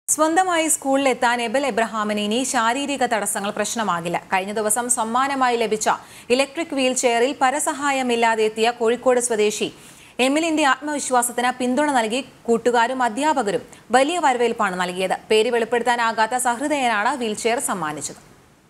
സ്വന്തമായി സ്കൂളിലെത്താൻ എബൽ എബ്രഹാമിന് ഇനി ശാരീരിക തടസ്സങ്ങൾ പ്രശ്നമാകില്ല കഴിഞ്ഞ ദിവസം സമ്മാനമായി ലഭിച്ച ഇലക്ട്രിക് വീൽ ചെയറിൽ പരസഹായമില്ലാതെ എത്തിയ കോഴിക്കോട് സ്വദേശി എമിലിന്റെ ആത്മവിശ്വാസത്തിന് പിന്തുണ നൽകി കൂട്ടുകാരും അധ്യാപകരും വലിയ വരവേൽപ്പാണ് നൽകിയത് പേര് വെളിപ്പെടുത്താനാകാത്ത സഹൃദയനാണ് വീൽചെയർ സമ്മാനിച്ചത്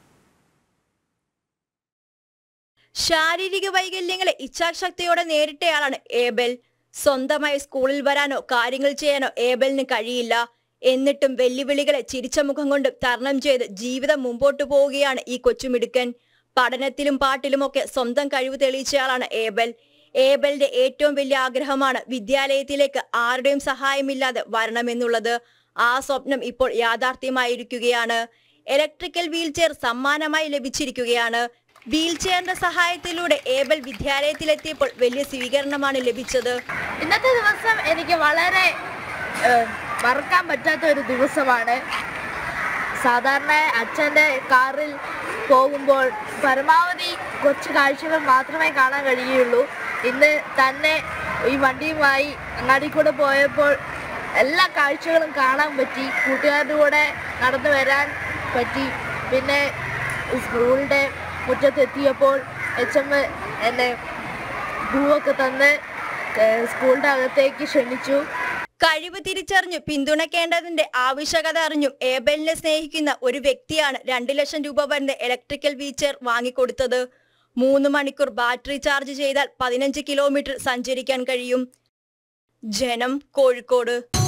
ശാരീരിക വൈകല്യങ്ങളെ ഇച്ഛാശക്തിയോടെ നേരിട്ടയാളാണ് ഏബൽ സ്വന്തമായി സ്കൂളിൽ വരാനോ കാര്യങ്ങൾ ചെയ്യാനോ ഏബലിന് കഴിയില്ല എന്നിട്ടും വെല്ലുവിളികളെ ചിരിച്ച മുഖം കൊണ്ട് തരണം ചെയ്ത് ജീവിതം മുമ്പോട്ടു പോവുകയാണ് ഈ കൊച്ചുമിടുക്കൻ പഠനത്തിലും പാട്ടിലുമൊക്കെ സ്വന്തം കഴിവ് തെളിയിച്ചയാളാണ് ഏബൽ ഏബലിന്റെ ഏറ്റവും വലിയ ആഗ്രഹമാണ് വിദ്യാലയത്തിലേക്ക് ആരുടെയും സഹായമില്ലാതെ വരണമെന്നുള്ളത് ആ സ്വപ്നം ഇപ്പോൾ യാഥാർത്ഥ്യമായിരിക്കുകയാണ് ഇലക്ട്രിക്കൽ വീൽചെയർ സമ്മാനമായി ലഭിച്ചിരിക്കുകയാണ് വീൽചെയറിന്റെ സഹായത്തിലൂടെ ഏബൽ വിദ്യാലയത്തിലെത്തിയപ്പോൾ വലിയ സ്വീകരണമാണ് ലഭിച്ചത് ഇന്നത്തെ ദിവസം എനിക്ക് വളരെ ഏഹ്, മറക്കാൻ പറ്റാത്ത ഒരു ദിവസമാണ് സാധാരണ അച്ഛൻ്റെ കാറിൽ പോകുമ്പോൾ പരമാവധി കൊച്ചു കാഴ്ചകൾ മാത്രമേ കാണാൻ കഴിയുള്ളൂ ഇന്ന് തന്നെ ഈ വണ്ടിയുമായി അങ്ങാടി കൂടെ പോയപ്പോൾ എല്ലാ കാഴ്ചകളും കാണാൻ പറ്റി കൂട്ടുകാരുടെ കൂടെ നടന്നു വരാൻ പറ്റി പിന്നെ സ്കൂളിൻ്റെ മുറ്റത്തെത്തിയപ്പോൾ എച്ച് എം എന്നെ പൂവൊക്കെ തന്ന് ഏഹ്, സ്കൂളിൻ്റെ അകത്തേക്ക് ക്ഷണിച്ചു കഴിവ് തിരിച്ചറിഞ്ഞു പിന്തുണയ്ക്കേണ്ടതിന്റെ ആവശ്യകത അറിഞ്ഞും ഏബലിനെ സ്നേഹിക്കുന്ന ഒരു വ്യക്തിയാണ് രണ്ടു ലക്ഷം രൂപ വരുന്ന ഇലക്ട്രിക്കൽ വീൽചെയർ വാങ്ങിക്കൊടുത്തത് മൂന്ന് മണിക്കൂർ ബാറ്ററി ചാർജ് ചെയ്താൽ പതിനഞ്ച് കിലോമീറ്റർ സഞ്ചരിക്കാൻ കഴിയും ജനം കോഴിക്കോട്